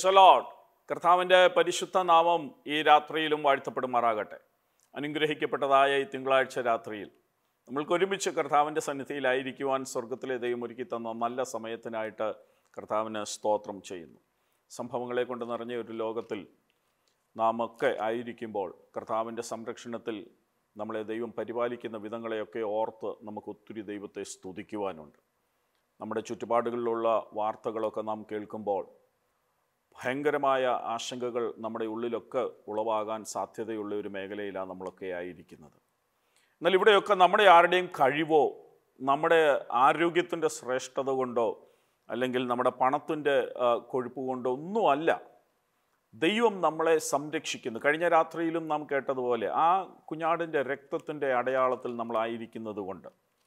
പ്രൈസലോഡ് കർത്താവിൻ്റെ പരിശുദ്ധ നാമം ഈ രാത്രിയിലും വാഴ്ത്തപ്പെടുമാറാകട്ടെ അനുഗ്രഹിക്കപ്പെട്ടതായ ഈ തിങ്കളാഴ്ച രാത്രിയിൽ നമ്മൾക്ക് ഒരുമിച്ച് കർത്താവിൻ്റെ സന്നിധിയിലായിരിക്കുവാൻ സ്വർഗത്തിലെ ദൈവം ഒരുക്കി തന്ന നല്ല സമയത്തിനായിട്ട് കർത്താവിന് സ്തോത്രം ചെയ്യുന്നു സംഭവങ്ങളെ കൊണ്ട് നിറഞ്ഞ ഒരു ലോകത്തിൽ നാം ഒക്കെ ആയിരിക്കുമ്പോൾ കർത്താവിൻ്റെ സംരക്ഷണത്തിൽ നമ്മളെ ദൈവം പരിപാലിക്കുന്ന വിധങ്ങളെയൊക്കെ ഓർത്ത് നമുക്ക് ഒത്തിരി ദൈവത്തെ സ്തുതിക്കുവാനുണ്ട് നമ്മുടെ ചുറ്റുപാടുകളിലുള്ള വാർത്തകളൊക്കെ നാം കേൾക്കുമ്പോൾ ഭയങ്കരമായ ആശങ്കകൾ നമ്മുടെ ഉള്ളിലൊക്കെ ഉളവാകാൻ സാധ്യതയുള്ള ഒരു മേഖലയിലാണ് നമ്മളൊക്കെ ആയിരിക്കുന്നത് എന്നാൽ ഇവിടെയൊക്കെ നമ്മുടെ ആരുടെയും കഴിവോ നമ്മുടെ ആരോഗ്യത്തിൻ്റെ ശ്രേഷ്ഠത കൊണ്ടോ അല്ലെങ്കിൽ നമ്മുടെ പണത്തിൻ്റെ ആ, കൊഴുപ്പ് കൊണ്ടോ ഒന്നുമല്ല ദൈവം നമ്മളെ സംരക്ഷിക്കുന്നു കഴിഞ്ഞ രാത്രിയിലും നാം കേട്ടതുപോലെ ആ കുഞ്ഞാടിൻ്റെ രക്തത്തിൻ്റെ അടയാളത്തിൽ നമ്മളായിരിക്കുന്നത് കൊണ്ട്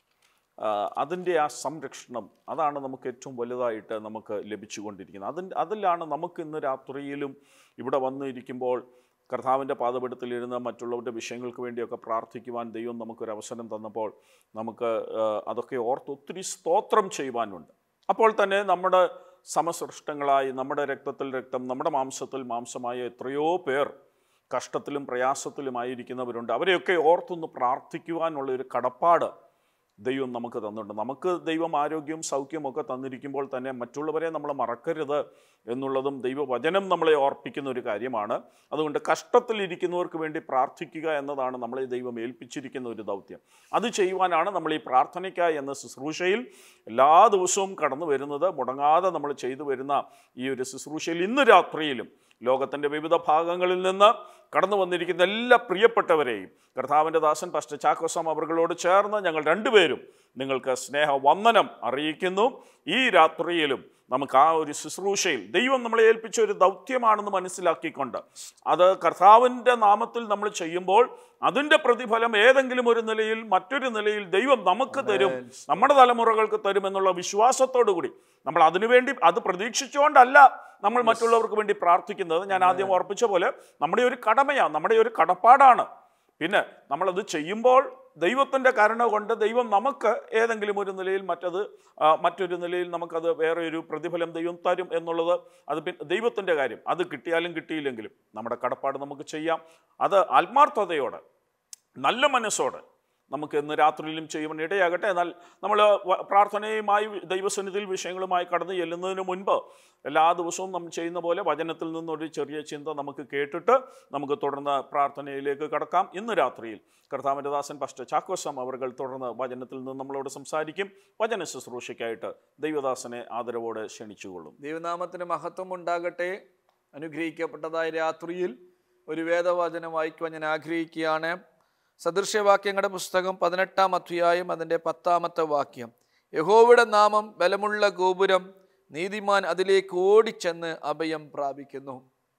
ആ, അതിൻ്റെ ആ സംരക്ഷണം അതാണ് നമുക്ക് ഏറ്റവും വലുതായിട്ട് നമുക്ക് ലഭിച്ചുകൊണ്ടിരിക്കുന്നത് അതിൻ്റെ അതിലാണ് നമുക്ക് ഇന്ന് രാത്രിയിലും ഇവിടെ വന്നിരിക്കുമ്പോൾ കർത്താവിൻ്റെ പാതപെടുത്തിലിരുന്ന് മറ്റുള്ളവരുടെ വിഷയങ്ങൾക്ക് വേണ്ടിയൊക്കെ പ്രാർത്ഥിക്കുവാൻ ദൈവം നമുക്കൊരു അവസരം തന്നപ്പോൾ നമുക്ക് ആ, അതൊക്കെ ഓർത്ത് ഒത്തിരി സ്തോത്രം ചെയ്യുവാനുണ്ട് അപ്പോൾ തന്നെ നമ്മുടെ സമസൃഷ്ടങ്ങളായി നമ്മുടെ രക്തത്തിൽ രക്തം നമ്മുടെ മാംസത്തിൽ മാംസമായ എത്രയോ പേർ കഷ്ടത്തിലും പ്രയാസത്തിലുമായിരിക്കുന്നവരുണ്ട് അവരെയൊക്കെ ഓർത്തൊന്ന് പ്രാർത്ഥിക്കുവാനുള്ള ഒരു കടപ്പാട് ദൈവം നമുക്ക് തന്നിട്ടുണ്ട് നമുക്ക് ദൈവം ആരോഗ്യവും സൗഖ്യവും ഒക്കെ തന്നിരിക്കുമ്പോൾ തന്നെ മറ്റുള്ളവരെ നമ്മൾ മറക്കരുത് എന്നുള്ളതും ദൈവവചനം നമ്മളെ ഓർപ്പിക്കുന്ന ഒരു കാര്യമാണ് അതുകൊണ്ട് കഷ്ടത്തിലിരിക്കുന്നവർക്ക് വേണ്ടി പ്രാർത്ഥിക്കുക എന്നതാണ് നമ്മളെ ദൈവം ഏൽപ്പിച്ചിരിക്കുന്ന ഒരു ദൗത്യം അത് ചെയ്യുവാനാണ് നമ്മൾ ഈ പ്രാർത്ഥനയ്ക്കായി എന്ന ശുശ്രൂഷയിൽ എല്ലാ ദിവസവും കടന്നു വരുന്നത് മുടങ്ങാതെ നമ്മൾ ചെയ്തു വരുന്ന ഈ ഒരു ശുശ്രൂഷയിൽ ഇന്ന് രാത്രിയിലും ലോകത്തിൻ്റെ വിവിധ ഭാഗങ്ങളിൽ നിന്ന് കടന്നു വന്നിരിക്കുന്ന എല്ലാ പ്രിയപ്പെട്ടവരെയും കർത്താവിൻ്റെ ദാസൻ പാസ്റ്റർ ചാക്കോസം അവர்களോട് ചേർന്ന് ഞങ്ങൾ രണ്ടുപേരും നിങ്ങൾക്ക് സ്നേഹ വന്ദനം അറിയിക്കുന്നു ഈ രാത്രിയിലും നമുക്ക് ആ ഒരു ശുശ്രൂഷയിൽ ദൈവം നമ്മളെ ഏൽപ്പിച്ച ഒരു ദൗത്യമാണെന്ന് മനസ്സിലാക്കിക്കൊണ്ട് അത് കർത്താവിൻ്റെ നാമത്തിൽ നമ്മൾ ചെയ്യുമ്പോൾ അതിൻ്റെ പ്രതിഫലം ഏതെങ്കിലും ഒരു നിലയിൽ മറ്റൊരു നിലയിൽ ദൈവം നമുക്ക് തരും നമ്മുടെ തലമുറകൾക്ക് തരും എന്നുള്ള വിശ്വാസത്തോടു കൂടി നമ്മൾ അതിനുവേണ്ടി അത് പ്രതീക്ഷിച്ചുകൊണ്ടല്ല നമ്മൾ മറ്റുള്ളവർക്ക് വേണ്ടി പ്രാർത്ഥിക്കുന്നത് ഞാൻ ആദ്യം ഓർപ്പിച്ച പോലെ നമ്മുടെ ഒരു കടമയാണ് നമ്മുടെ ഒരു കടപ്പാടാണ് പിന്നെ നമ്മളത് ചെയ്യുമ്പോൾ ദൈവത്തിൻ്റെ കരുണ കൊണ്ട് ദൈവം നമുക്ക് ഏതെങ്കിലും ഒരു നിലയിൽ മറ്റത് ആ, മറ്റൊരു നിലയിൽ നമുക്കത് വേറെ ഒരു പ്രതിഫലം ദൈവം തരും എന്നുള്ളത് അത് പിന്നെ ദൈവത്തിൻ്റെ കാര്യം അത് കിട്ടിയാലും കിട്ടിയില്ലെങ്കിലും നമ്മുടെ കടപ്പാട് നമുക്ക് ചെയ്യാം അത് ആത്മാർത്ഥതയോടെ നല്ല മനസ്സോടെ നമുക്ക് ഇന്ന് രാത്രിയിലും ചെയ്യുവാൻ ഇടയാകട്ടെ എന്നാൽ നമ്മൾ പ്രാർത്ഥനയുമായി ദൈവസന്നിധിയിൽ വിഷയങ്ങളുമായി കടന്നു ചെല്ലുന്നതിന് മുൻപ് എല്ലാ ദിവസവും നമ്മൾ ചെയ്യുന്ന പോലെ വചനത്തിൽ നിന്നൊരു ചെറിയ ചിന്ത നമുക്ക് കേട്ടിട്ട് നമുക്ക് തുടർന്ന് പ്രാർത്ഥനയിലേക്ക് കടക്കാം ഇന്ന് രാത്രിയിൽ കർത്താവിൻ്റെ ദാസൻ പസ്റ്റ ചാക്കോസം അവർ തുടർന്ന് വചനത്തിൽ നിന്ന് നമ്മളോട് സംസാരിക്കും വചന ശുശ്രൂഷയ്ക്കായിട്ട് ദൈവദാസനെ ആദരവോടെ ക്ഷണിച്ചുകൊള്ളും ദൈവനാമത്തിന് മഹത്വം ഉണ്ടാകട്ടെ അനുഗ്രഹിക്കപ്പെട്ടതായ രാത്രിയിൽ ഒരു വേദവചനം വായിക്കുവാൻ ഞാൻ ആഗ്രഹിക്കുകയാണ് സദൃശ്യവാക്യങ്ങളുടെ പുസ്തകം പതിനെട്ടാം അധ്യായം അതിൻ്റെ പത്താമത്തെ വാക്യം യഹോവയുടെ നാമം ബലമുള്ള ഗോപുരം നീതിമാൻ അതിലേക്ക് ഓടിച്ചെന്ന് അഭയം പ്രാപിക്കുന്നു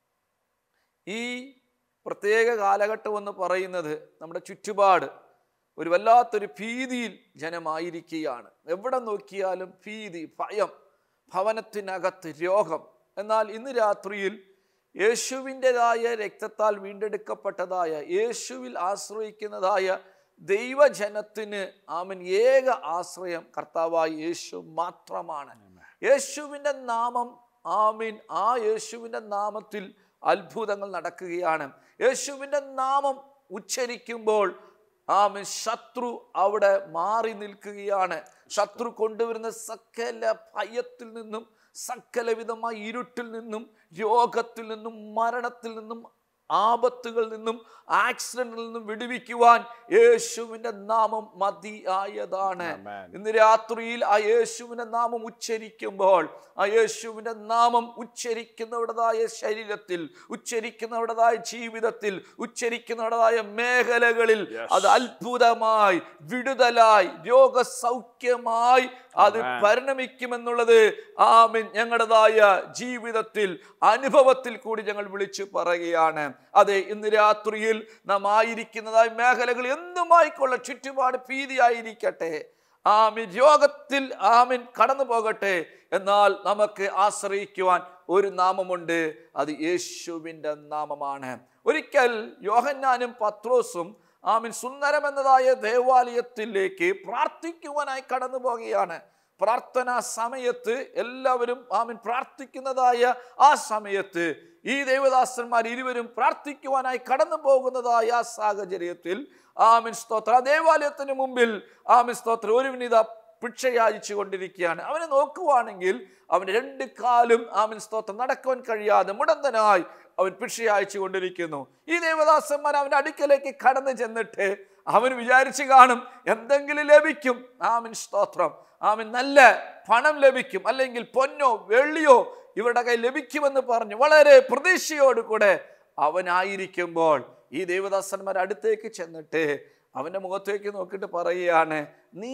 ഈ പ്രത്യേക കാലഘട്ടം എന്ന് പറയുന്നത് നമ്മുടെ ചുറ്റുപാട് ഒരു വല്ലാത്തൊരു ഭീതിയിൽ ജനമായിരിക്കുകയാണ് എവിടെ നോക്കിയാലും ഭീതി ഭയം ഭവനത്തിനകത്ത് രോഗം എന്നാൽ ഇന്ന് രാത്രിയിൽ യേശുവിൻ്റെതായ രക്തത്താൽ വീണ്ടെടുക്കപ്പെട്ടതായ യേശുവിൽ ആശ്രയിക്കുന്നതായ ദൈവജനത്തിന് ആമൻ ഏക ആശ്രയം കർത്താവായ യേശു മാത്രമാണ് യേശുവിൻ്റെ നാമം ആമീൻ ആ യേശുവിൻ്റെ നാമത്തിൽ അത്ഭുതങ്ങൾ നടക്കുകയാണ് യേശുവിൻ്റെ നാമം ഉച്ചരിക്കുമ്പോൾ ആമീൻ ശത്രു അവിടെ മാറി നിൽക്കുകയാണ് ശത്രു കൊണ്ടുവരുന്ന സകല ഭയത്തിൽ നിന്നും സകലവിധമായ ഇരുട്ടിൽ നിന്നും രോഗത്തിൽ നിന്നും മരണത്തിൽ നിന്നും ആപത്തുകളിൽ നിന്നും ആക്സിഡന്റിൽ നിന്നും വിടുവിക്കുവാൻ യേശുവിൻ്റെ നാമം മതിയായതാണ് Amen. ഇന്ന് രാത്രിയിൽ ആ യേശുവിൻ്റെ നാമം ഉച്ചരിക്കുമ്പോൾ ആ യേശുവിൻ്റെ നാമം ഉച്ചരിക്കുന്നവരുടേതായ ശരീരത്തിൽ ഉച്ചരിക്കുന്നവരുടേതായ ജീവിതത്തിൽ ഉച്ചരിക്കുന്നവരുടേതായ മേഖലകളിൽ Yes. അത് അത്ഭുതമായി വിടുതലായി രോഗസൗഖ്യമായി അത് Amen. പരിണമിക്കുമെന്നുള്ളത് ആമിൻ ഞങ്ങളുടേതായ ജീവിതത്തിൽ അനുഭവത്തിൽ കൂടി ഞങ്ങൾ വിളിച്ചു പറയുകയാണ് അതെ ഇന്ന് രാത്രിയിൽ നാം ആയിരിക്കുന്നതായ മേഖലകൾ എന്നുമായിക്കൊള്ള ചുറ്റുപാട് ഭീതിയായിരിക്കട്ടെ ആമിൻ രോഗത്തിൽ ആമിൻ കടന്നു പോകട്ടെ എന്നാൽ നമുക്ക് ആശ്രയിക്കുവാൻ ഒരു നാമമുണ്ട് അത് യേശുവിൻ്റെ നാമമാണ് ഒരിക്കൽ യോഹന്നാനും പത്രോസും ആമിൻ സുന്ദരം എന്നതായ ദേവാലയത്തിലേക്ക് പ്രാർത്ഥിക്കുവാനായി കടന്നു പോകുകയാണ് പ്രാർത്ഥനാ സമയത്ത് എല്ലാവരും ആമൻ പ്രാർത്ഥിക്കുന്നതായ ആ സമയത്ത് ഈ ദേവദാസന്മാർ ഇരുവരും പ്രാർത്ഥിക്കുവാനായി കടന്നു പോകുന്നതായ ആ സാഹചര്യത്തിൽ ആമിൻ സ്തോത്ര ആ ദേവാലയത്തിന് മുമ്പിൽ ആമിൻ സ്തോത്ര ഒരു വിനിത ഭിക്ഷയാചിച്ചു കൊണ്ടിരിക്കുകയാണ് അവനെ നോക്കുവാണെങ്കിൽ അവന് രണ്ട് കാലും ആമിൻ സ്തോത്രം നടക്കുവാൻ കഴിയാതെ മുടന്തനായി അവൻ ഭിക്ഷയായച്ചു കൊണ്ടിരിക്കുന്നു ഈ ദേവദാസന്മാർ അവന്റെ അടുക്കലേക്ക് കടന്നു ചെന്നിട്ട് അവൻ വിചാരിച്ചു കാണും എന്തെങ്കിലും ലഭിക്കും ആമിൻ സ്തോത്രം ആമിൻ നല്ല പണം ലഭിക്കും അല്ലെങ്കിൽ പൊന്നോ വെള്ളിയോ ഇവരുടെ കയ്യിൽ ലഭിക്കുമെന്ന് പറഞ്ഞു വളരെ പ്രതീക്ഷയോട് കൂടെ അവനായിരിക്കുമ്പോൾ ഈ ദേവദാസന്മാർ അടുത്തേക്ക് ചെന്നിട്ട് അവന്റെ മുഖത്തേക്ക് നോക്കിയിട്ട് പറയുകയാണ് നീ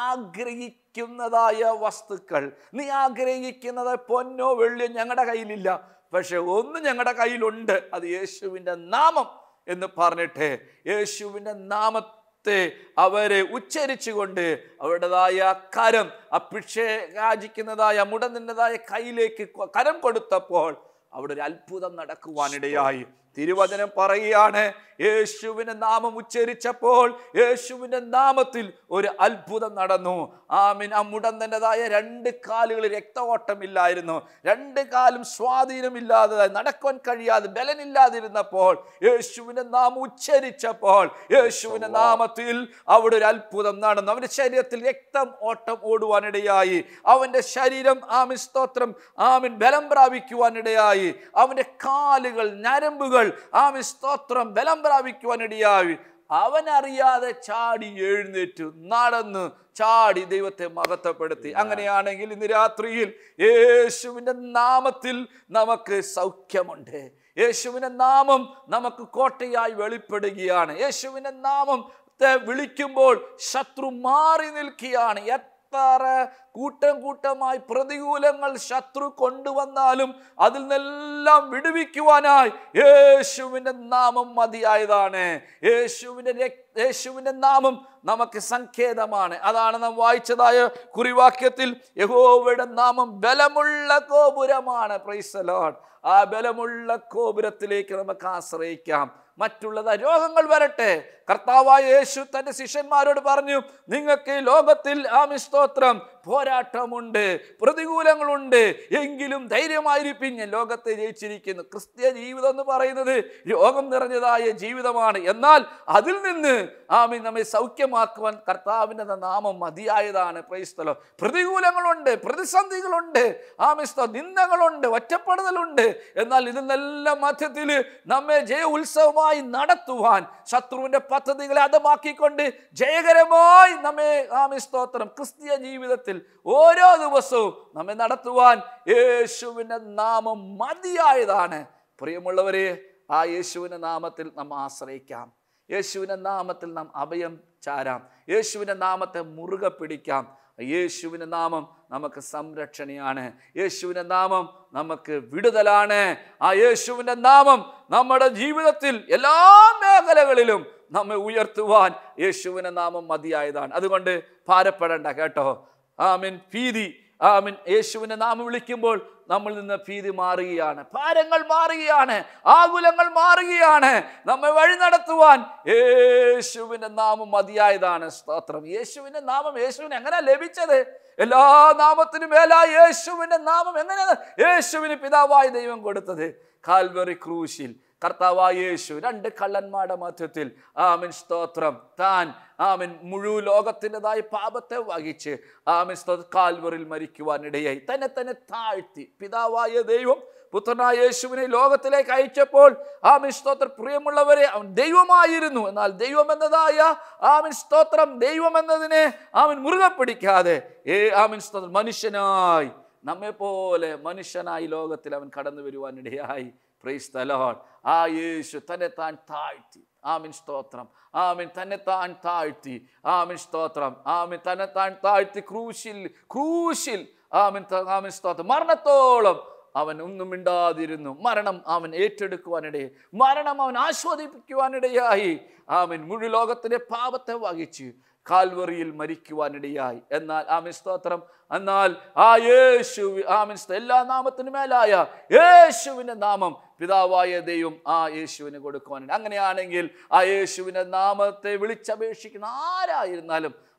ആഗ്രഹിക്കുന്നതായ വസ്തുക്കൾ നീ ആഗ്രഹിക്കുന്നത് പൊന്നോ വെള്ളിയോ ഞങ്ങളുടെ കയ്യിലില്ല പക്ഷെ ഒന്ന് ഞങ്ങളുടെ കയ്യിലുണ്ട് അത് യേശുവിൻ്റെ നാമം എന്ന് പറഞ്ഞിട്ട് യേശുവിൻ്റെ നാമത്തെ അവരെ ഉച്ചരിച്ചുകൊണ്ട് അവരുടേതായ കരം ആ ഭിക്ഷ യാചിക്കുന്നതായ മുടന്നിൻ്റെതായ കയ്യിലേക്ക് കൊ- കരം കൊടുത്തപ്പോൾ അവിടെ ഒരു അത്ഭുതം നടക്കുവാനിടയായി തിരുവചനം പറയുകയാണ് യേശുവിന്റെ നാമം ഉച്ചരിച്ചപ്പോൾ യേശുവിന്റെ നാമത്തിൽ ഒരു അത്ഭുതം നടന്നു ആമിൻ ആ മുടന്തൻ്റെതായ രണ്ട് കാലുകളിൽ രക്തഓട്ടമില്ലായിരുന്നു രണ്ട് കാലും സ്വാധീനമില്ലാതെ നടക്കുവാൻ കഴിയാതെ ബലനില്ലാതിരുന്നപ്പോൾ യേശുവിന്റെ നാമം ഉച്ചരിച്ചപ്പോൾ യേശുവിന്റെ നാമത്തിൽ അവിടെ ഒരു അത്ഭുതം നടന്നു അവന്റെ ശരീരത്തിൽ രക്തം ഓട്ടം ഓടുവാനിടയായി അവന്റെ ശരീരം ആമിൻ സ്തോത്രം ആമിൻ ബലം പ്രാപിക്കുവാനിടയായി അവന്റെ കാലുകൾ ഞരമ്പുകൾ ആമിൻ സ്തോത്രം ബലം പ്രാപിക്കുവാനിടയായി അവനറിയാതെ ചാടി എഴുന്നേറ്റു നടന്ന് ചാടി ദൈവത്തെ മഹത്വപ്പെടുത്തി അങ്ങനെയാണെങ്കിൽ ഇന്ന് രാത്രിയിൽ യേശുവിൻ്റെ നാമത്തിൽ നമുക്ക് സൗഖ്യമുണ്ട് യേശുവിൻ്റെ നാമം നമുക്ക് കോട്ടയായി വെളിപ്പെടുകയാണ് യേശുവിൻ്റെ നാമത്തെ വിളിക്കുമ്പോൾ ശത്രു മാറി നിൽക്കുകയാണ് എത്ര കൂട്ടം കൂട്ടമായി പ്രതികൂലങ്ങൾ ശത്രു കൊണ്ടുവന്നാലും അതിൽ നിന്നെല്ലാം വിടുവിക്കുവാനായി യേശുവിൻ്റെ നാമം മതിയായതാണ് യേശുവിൻ്റെ രക്- യേശുവിൻ്റെ നാമം നമുക്ക് സങ്കേതമാണ് അതാണ് നാം വായിച്ചതായ കുറിവാക്യത്തിൽ യഹോവയുടെ നാമം ബലമുള്ള ഗോപുരമാണ് പ്രൈസ് ലോഡ് ആ ബലമുള്ള ഗോപുരത്തിലേക്ക് നമുക്ക് ആശ്രയിക്കാം മറ്റുള്ളത് രോഗങ്ങൾ വരട്ടെ കർത്താവായ യേശു തന്റെ ശിഷ്യന്മാരോട് പറഞ്ഞു നിങ്ങൾക്ക് ഈ ലോകത്തിൽ ആമി സ്തോത്രം പോരാട്ടമുണ്ട് പ്രതികൂലങ്ങളുണ്ട് എങ്കിലും ധൈര്യമായിരിക്കും ഞാൻ ലോകത്തെ ജയിച്ചിരിക്കുന്നു ക്രിസ്ത്യ ജീവിതം എന്ന് പറയുന്നത് രോഗം നിറഞ്ഞതായ ജീവിതമാണ് എന്നാൽ അതിൽ നിന്ന് ആമി നമ്മെ സൗഖ്യമാക്കുവാൻ കർത്താവിൻ്റെ നാമം മതിയായതാണ് പ്രൈസ്തലോ പ്രതികൂലങ്ങളുണ്ട് പ്രതിസന്ധികളുണ്ട് ആമിസ്തോ നിന്ദകളുണ്ട് ഒറ്റപ്പെടുതലുണ്ട് എന്നാൽ ഇതിനെല്ലാം മധ്യത്തിൽ നമ്മെ ജയ ഉത്സവമായി നടത്തുവാൻ ശത്രുവിന്റെ പദ്ധതികളെ അതമാക്കിക്കൊണ്ട് ജയകരമായി നമ്മെ ആമിസ്തോത്രം ക്രിസ്തീയ ജീവിതത്തിൽ ഓരോ ദിവസവും നമ്മെ നടത്തുവാൻ യേശുവിൻ്റെ നാമം മതിയായതാണ് പ്രിയമുള്ളവരെ ആ യേശുവിൻ്റെ നാമത്തിൽ നാം ആശ്രയിക്കാം യേശുവിൻ്റെ നാമത്തിൽ നാം അഭയം ചാരാം യേശുവിൻ്റെ നാമത്തെ മുറുകെ പിടിക്കാം യേശുവിൻ്റെ നാമം നമുക്ക് സംരക്ഷണയാണ് യേശുവിൻ്റെ നാമം നമുക്ക് വിടുതലാണ് ആ യേശുവിൻ്റെ നാമം നമ്മുടെ ജീവിതത്തിൽ എല്ലാ മേഖലകളിലും നമ്മെ ഉയർത്തുവാൻ യേശുവിൻ്റെ നാമം മതിയായതാണ് അതുകൊണ്ട് ഭാരപ്പെടേണ്ട കേട്ടോ ആമിൻ ഭീതി ആമിൻ യേശുവിൻ്റെ നാമം വിളിക്കുമ്പോൾ നമ്മൾ നിന്ന് ഭീതി മാറുകയാണ് ഭാരങ്ങൾ മാറുകയാണ് ആകുലങ്ങൾ മാറുകയാണ് നമ്മെ വഴി നടത്തുവാൻ യേശുവിൻ്റെ നാമം മതിയായതാണ് സ്തോത്രം യേശുവിൻ്റെ നാമം യേശുവിന് എങ്ങനെ ലഭിച്ചത് എല്ലാ നാമത്തിനും മേലാ യേശുവിൻ്റെ നാമം എങ്ങനെയാണ് യേശുവിന് പിതാവായ ദൈവം കൊടുത്തത് കാൽവറി ക്രൂശിൽ കർത്താവായ യേശു രണ്ട് കള്ളന്മാരുടെ മധ്യത്തിൽ ആമിൻ സ്തോത്രം താൻ ആമിൻ മുഴുവൻ ലോകത്തിൻ്റെതായ പാപത്തെ വഹിച്ച് ആമിൻ സ്തോത്ര കാൽവറിൽ മരിക്കുവാനിടയായി തന്നെ തന്നെ താഴ്ത്തി പിതാവായ ദൈവം പുത്രനായ യേശുവിനെ ലോകത്തിലേക്ക് അയച്ചപ്പോൾ ആമിൻ സ്തോത്രം പ്രിയമുള്ളവരെ അവൻ ദൈവമായിരുന്നു എന്നാൽ ദൈവം എന്നതായ ആമിൻ സ്തോത്രം ദൈവം എന്നതിനെ അവൻ മുറുകെ പിടിക്കാതെ ഏ ആമിൻ സ്തോത്രം മനുഷ്യനായി നമ്മെ പോലെ മനുഷ്യനായി ലോകത്തിൽ അവൻ കടന്നു വരുവാനിടയായി പ്രൈസ് ദ ലോർഡ് ആ യേശു തന്നെ താൻ താഴ്ത്തി ആമിൻ സ്തോത്രം ആമിൻ തന്നെ താൻ താഴ്ത്തി ആമിൻ സ്തോത്രം ആമിൻ തന്നെ താൻ താഴ്ത്തി ക്രൂശിൽ ക്രൂശിൽ ആമിൻ ത- ആമിൻ സ്തോത്രം മരണത്തോളം അവൻ ഒന്നും മിണ്ടാതിരുന്നു മരണം അവൻ ഏറ്റെടുക്കുവാനിടയായി മരണം അവൻ ആസ്വദിപ്പിക്കുവാനിടയായി ആമിൻ മുഴു ലോകത്തിന്റെ പാപത്തെ വഹിച്ച് കാൽവറിയിൽ മരിക്കുവാനിടയായി എന്നാൽ ആമിൻ സ്തോത്രം എന്നാൽ ആ യേശു ആമിൻ സ്ത- എല്ലാ നാമത്തിനു മേലായ യേശുവിൻ്റെ നാമം പിതാവായ ദൈവം ആ യേശുവിന് കൊടുക്കുവാനുണ്ട് അങ്ങനെയാണെങ്കിൽ ആ യേശുവിൻ്റെ നാമത്തെ വിളിച്ചപേക്ഷിക്കുന്ന ആരായിരുന്നാലും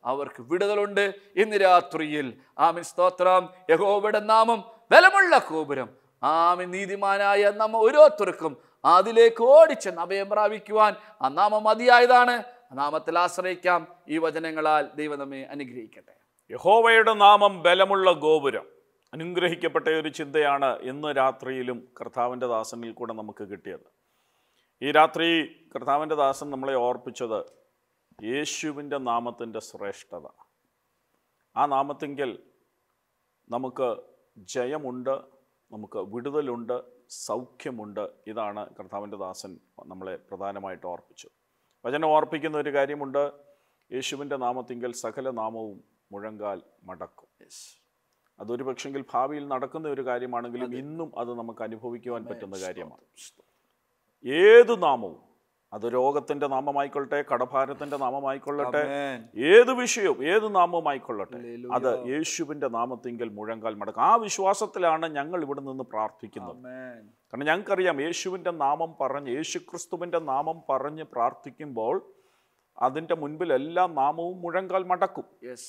അവർക്ക് വിടുതലുണ്ട് ഇന്ന് രാത്രിയിൽ ആമിൻ സ്തോത്രം യഹോവയുടെ നാമം ബലമുള്ള ഗോപുരം ആമിൻ നീതിമാനായ നമ്മ ഓരോരുത്തർക്കും അതിലേക്ക് ഓടിച്ചെന്ന് അഭയം പ്രാപിക്കുവാൻ ആ നാമം മതിയായതാണ് ആ നാമത്തിൽ ആശ്രയിക്കാം ഈ വചനങ്ങളാൽ ദൈവം നമ്മെ അനുഗ്രഹിക്കട്ടെ യഹോവയുടെ നാമം ബലമുള്ള ഗോപുരം അനുഗ്രഹിക്കപ്പെട്ട ഒരു ചിന്തയാണ് ഇന്ന് രാത്രിയിലും കർത്താവിൻ്റെ ദാസനിൽ കൂടെ നമുക്ക് കിട്ടിയത് ഈ രാത്രി കർത്താവിൻ്റെ ദാസൻ നമ്മളെ ഓർപ്പിച്ചത് യേശുവിൻ്റെ നാമത്തിൻ്റെ ശ്രേഷ്ഠത ആ നാമത്തിങ്കൽ നമുക്ക് ജയമുണ്ട് നമുക്ക് വിടുതലുണ്ട് സൗഖ്യമുണ്ട് ഇതാണ് കർത്താവിൻ്റെ ദാസൻ നമ്മളെ പ്രധാനമായിട്ട് ഓർപ്പിച്ചത് വചനം ഓർപ്പിക്കുന്ന ഒരു കാര്യമുണ്ട് യേശുവിൻ്റെ നാമത്തിങ്കൽ സകല നാമവും മുഴങ്കാൽ മടക്കും അതൊരു പക്ഷെങ്കിൽ ഭാവിയിൽ നടക്കുന്ന ഒരു കാര്യമാണെങ്കിലും ഇന്നും അത് നമുക്ക് അനുഭവിക്കുവാൻ പറ്റുന്ന കാര്യമാണ് ഏത് നാമവും അത് രോഗത്തിന്റെ നാമമായിക്കൊള്ളട്ടെ കടഭാരത്തിന്റെ നാമമായിക്കൊള്ളട്ടെ ആമേൻ. ഏത് വിഷയവും ഏത് നാമമായിക്കൊള്ളട്ടെ ഹല്ലേലൂയ. അത് യേശുവിന്റെ നാമത്തിങ്കൽ മുഴങ്കാൽ മടക്കും ആ വിശ്വാസത്തിലാണ് ഞങ്ങൾ ഇവിടെ നിന്ന് പ്രാർത്ഥിക്കുന്നത് ആമേൻ. കാരണം ഞങ്ങൾക്കറിയാം യേശുവിൻ്റെ നാമം പറഞ്ഞ് യേശുക്രിസ്തുവിൻ്റെ നാമം പറഞ്ഞ് പ്രാർത്ഥിക്കുമ്പോൾ അതിൻ്റെ മുൻപിൽ എല്ലാ നാമവും മുഴങ്കാൽ മടക്കും Yes.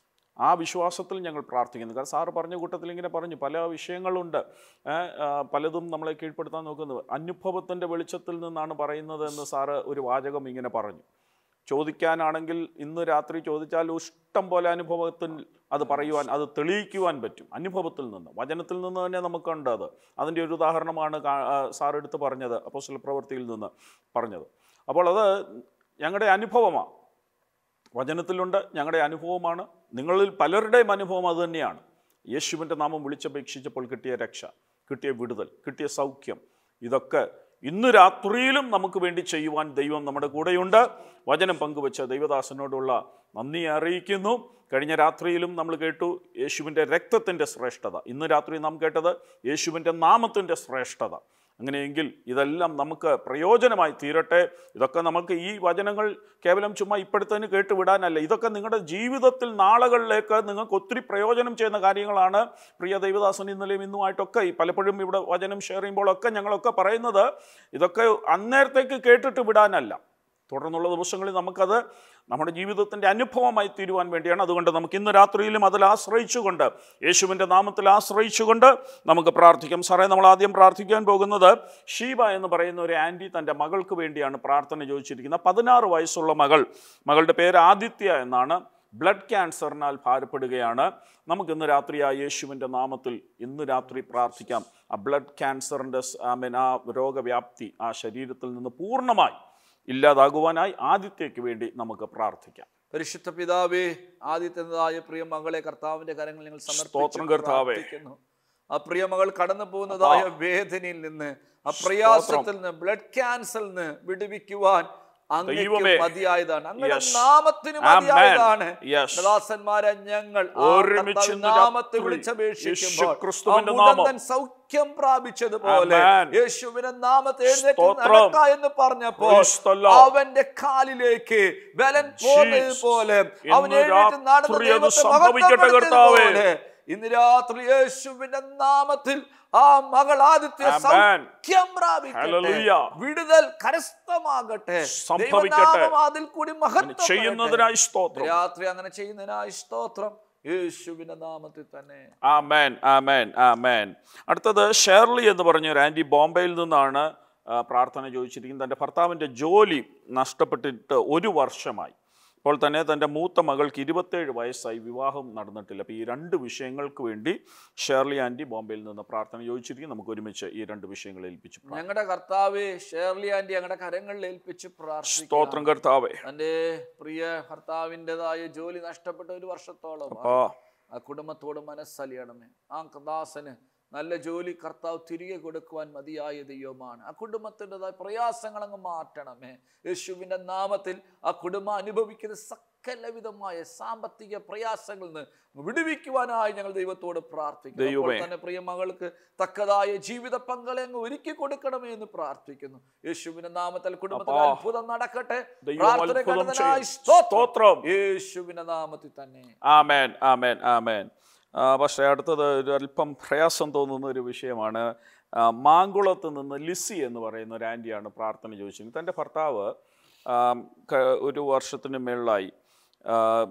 ആ വിശ്വാസത്തിൽ ഞങ്ങൾ പ്രാർത്ഥിക്കുന്നു കാരണം സാറ് പറഞ്ഞ കൂട്ടത്തിൽ ഇങ്ങനെ പറഞ്ഞു പല വിഷയങ്ങളുണ്ട് ഏ, ആ, പലതും നമ്മളെ കീഴ്പ്പെടുത്താൻ നോക്കുന്നത് അനുഭവത്തിൻ്റെ വെളിച്ചത്തിൽ നിന്നാണ് പറയുന്നത് എന്ന് സാറ് ഒരു വാചകം ഇങ്ങനെ പറഞ്ഞു ചോദിക്കാനാണെങ്കിൽ ഇന്ന് രാത്രി ചോദിച്ചാൽ ഇഷ്ടം പോലെ അനുഭവത്തിൽ അത് പറയുവാൻ അത് തെളിയിക്കുവാൻ പറ്റും അനുഭവത്തിൽ നിന്ന് വചനത്തിൽ നിന്ന് തന്നെ നമുക്കുണ്ട് അത് അതിൻ്റെ ഒരു ഉദാഹരണമാണ് കാ- ആ, സാർ എടുത്ത് പറഞ്ഞത് അപ്പോസ്തല പ്രവൃത്തിയിൽ നിന്ന് പറഞ്ഞത് അപ്പോൾ അത് ഞങ്ങളുടെ അനുഭവമാണ് വചനത്തിലുണ്ട് ഞങ്ങളുടെ അനുഭവമാണ് നിങ്ങളിൽ പലരുടെയും അനുഭവം അത് തന്നെയാണ് യേശുവിൻ്റെ നാമം വിളിച്ചപേക്ഷിച്ചപ്പോൾ കിട്ടിയ രക്ഷ കിട്ടിയ വിടുതൽ കിട്ടിയ സൗഖ്യം ഇതൊക്കെ ഇന്ന് രാത്രിയിലും നമുക്ക് വേണ്ടി ചെയ്യുവാൻ ദൈവം നമ്മുടെ കൂടെയുണ്ട് വചനം പങ്കുവച്ച ദൈവദാസനോടുള്ള നന്ദി അറിയിക്കുന്നു കഴിഞ്ഞ രാത്രിയിലും നമ്മൾ കേട്ടു യേശുവിൻ്റെ രക്തത്തിൻ്റെ ശ്രേഷ്ഠത ഇന്ന് രാത്രി നാം കേട്ടത് യേശുവിൻ്റെ നാമത്തിൻ്റെ ശ്രേഷ്ഠത അങ്ങനെയെങ്കിൽ ഇതെല്ലാം നമുക്ക് പ്രയോജനമായി തീരട്ടെ ഇതൊക്കെ നമുക്ക് ഈ വചനങ്ങൾ കേവലം ചുമ്മാ ഇപ്പോഴത്തേന് കേട്ടുവിടാനല്ല ഇതൊക്കെ നിങ്ങളുടെ ജീവിതത്തിൽ നാളുകളിലേക്ക് നിങ്ങൾക്ക് ഒത്തിരി പ്രയോജനം ചെയ്യുന്ന കാര്യങ്ങളാണ് പ്രിയ ദൈവദാസൻ ഇന്നലെയും ഇന്നുമായിട്ടൊക്കെ ഈ പലപ്പോഴും ഇവിടെ വചനം ഷെയർ ചെയ്യുമ്പോഴൊക്കെ ഞങ്ങളൊക്കെ പറയുന്നത് ഇതൊക്കെ അന്നേരത്തേക്ക് കേട്ടിട്ട് വിടാനല്ല തുടർന്നുള്ള ദിവസങ്ങളിൽ നമുക്കത് നമ്മുടെ ജീവിതത്തിൻ്റെ അനുഭവമായി തീരുവാൻ വേണ്ടിയാണ് അതുകൊണ്ട് നമുക്ക് ഇന്ന് രാത്രിയിലും അതിൽ ആശ്രയിച്ചുകൊണ്ട് യേശുവിൻ്റെ നാമത്തിൽ ആശ്രയിച്ചുകൊണ്ട് നമുക്ക് പ്രാർത്ഥിക്കാം സാറേ നമ്മൾ ആദ്യം പ്രാർത്ഥിക്കാൻ പോകുന്നത് ഷീബ എന്ന് പറയുന്ന ഒരു ആൻറ്റി തൻ്റെ മകൾക്ക് വേണ്ടിയാണ് പ്രാർത്ഥന ചോദിച്ചിരിക്കുന്നത് പതിനാറ് വയസ്സുള്ള മകൾ മകളുടെ പേര് ആദിത്യ എന്നാണ് ബ്ലഡ് ക്യാൻസറിനാൽ ഭാരപ്പെടുകയാണ് നമുക്ക് ഇന്ന് രാത്രി ആ യേശുവിൻ്റെ നാമത്തിൽ ഇന്ന് രാത്രി പ്രാർത്ഥിക്കാം ആ ബ്ലഡ് ക്യാൻസറിൻ്റെ ഐ മീൻ ആ രോഗവ്യാപ്തി ആ ശരീരത്തിൽ നിന്ന് പൂർണ്ണമായി ഇല്ലാതാകുവാനായി ആദിത്യയ്ക്ക് വേണ്ടി നമുക്ക് പ്രാർത്ഥിക്കാം പരിശുദ്ധ പിതാവേ ആദ്യത്തേതായ പ്രിയ മകളെ കർത്താവിന്റെ കരങ്ങളിൽ നിങ്ങൾ സ്തോത്രം സമർപ്പിച്ച് കർത്താവേ. പ്രാർത്ഥിക്കുന്നു. ആ പ്രിയ മകൾ കടന്നു പോകുന്നതായ വേദനയിൽ നിന്ന് ആ പ്രയാസത്തിൽ നിന്ന് ബ്ലഡ് ക്യാൻസറിൽ നിന്ന് വിടുവിക്കുവാൻ അങ്ങേക്ക് ദൈവമേ. മതിയായതാണ് അങ്ങയുടെ Yes. നാമത്തിന് Amen. മതിയായതാണ് Yes. ദാസന്മാരെ ഞങ്ങൾ ആ ഒരുമിച്ച് കർത്താവിൻ ഇന്ന് നാമത്തെ രാത്രി വിളിച്ചപേക്ഷിക്കുമ്പോൾ യേശുക്രിസ്തുവിന്റെ ആ മുടന്തൻ നാമം. സൗഖ്യം പ്രാപിച്ചതുപോലെ Amen. യേശുവിന്റെ നാമത്തെ എഴുന്നേറ്റ് സ്തോത്രം. നടക്ക എന്ന് പറഞ്ഞപ്പോൾ Praise the Lord. അവന്റെ കാലിലേക്ക് ബലൻ പോകുന്നത് Jesus. പോലെ അവൻ ഇന്ന് എഴുന്നേറ്റ് നടന്ന് രാത്രി അത് ദൈവത്തെ സംഭവിക്കട്ടെ കർത്താവേ. മഹത്വപ്പെടുത്തിയതുപോലെ ഇന്ന് രാത്രി യേശുവിന്റെ നാമത്തിൽ ആ മകൾ ആദിത്യ Amen. സൗഖ്യം പ്രാപിക്കട്ടെ Hallelujah. വിടുതൽ കരസ്ഥമാകട്ടെ സംഭവിക്കട്ടെ. ദൈവനാമം അതിൽ കൂടി മഹത്വം ചെയ്യുന്നതിനായി സ്തോത്രം രാത്രി അങ്ങനെ ചെയ്യുന്നതിനായി സ്തോത്രം യേശുവിന്റെ നാമത്തിൽ തന്നെ ആമേൻ ആമേൻ ആമേൻ അടുത്തത് ഷേർലി എന്ന് പറഞ്ഞ ഒരു ആൻറ്റി ബോംബെയിൽ നിന്നാണ് ആ, പ്രാർത്ഥന ചോദിച്ചിരിക്കുന്നത് തൻ്റെ ഭർത്താവിൻ്റെ ജോലി നഷ്ടപ്പെട്ടിട്ട് ഒരു വർഷമായി അപ്പോൾ തന്നെ തൻ്റെ മൂത്ത മകൾക്ക് ഇരുപത്തേഴ് വയസ്സായി വിവാഹം നടന്നിട്ടില്ല അപ്പോൾ ഈ രണ്ട് വിഷയങ്ങൾക്ക് വേണ്ടി ഷേർലി ആൻറ്റി ബോംബെയിൽ നിന്ന് പ്രാർത്ഥന ചോദിച്ചിരിക്കും നമുക്ക് ഒരുമിച്ച് ഈ രണ്ട് വിഷയങ്ങൾ ഏൽപ്പിച്ച് പ്രാർത്ഥിക്കാം. ഞങ്ങളുടെ കർത്താവെ ഷേർലി ആന്റി ഞങ്ങളുടെ കരങ്ങളിൽ ഏൽപ്പിച്ച് പ്രാർത്ഥിക്കാം സ്തോത്രം കർത്താവേ തന്റെ പ്രിയ ഭർത്താവിൻ്റെതായ ജോലി നഷ്ടപ്പെട്ട ഒരു വർഷത്തോളം അപ്പാ ആ കുടുംബത്തോട് മനസ്സലിയണമേ ആ ദാസന് നല്ല ജോലി കർത്താവ് തിരികെ കൊടുക്കുവാൻ മതിയായ ദൈവമാണ് ആ കുടുംബത്തിൻ്റെതായ പ്രയാസങ്ങൾ അങ്ങ് മാറ്റണമേ യേശുവിൻ്റെ നാമത്തിൽ ആ കുടുംബം അനുഭവിക്കുന്ന സകലവിധമായ സാമ്പത്തിക പ്രയാസങ്ങളിൽ നിന്ന് വിടുവിക്കുവാനായി ഞങ്ങൾ ദൈവത്തോട് പ്രാർത്ഥിക്കുന്നു അപ്പോൾ ദൈവമേ. തന്നെ പ്രിയ മകൾക്ക് തക്കതായ ജീവിത പങ്കാളെ അങ്ങ് ഒരുക്കി കൊടുക്കണമേ എന്ന് പ്രാർത്ഥിക്കുന്നു യേശുവിന്റെ നാമത്തിൽ കുടുംബത്തിൽ അപ്പാ. അത്ഭുതം നടക്കട്ടെ ദൈവം പ്രാർത്ഥന അത്ഭുതം കേട്ടതിനായി ചെയ്യും. സ്തോത്രം. സ്തോത്രം യേശുവിന്റെ നാമത്തിൽ തന്നെ ആമേൻ ആമേൻ ആമേൻ ആ, പക്ഷേ അടുത്തത് ഒരു അല്പം പ്രയാസം തോന്നുന്ന ഒരു വിഷയമാണ് ആ, മാങ്കുളത്ത് നിന്ന് ലിസി എന്ന് പറയുന്ന ഒരു ആൻറ്റിയാണ് പ്രാർത്ഥന ചോദിച്ചത് തൻ്റെ ഭർത്താവ് ആ, ക- ഒരു വർഷത്തിന് മേളിലായി ആ,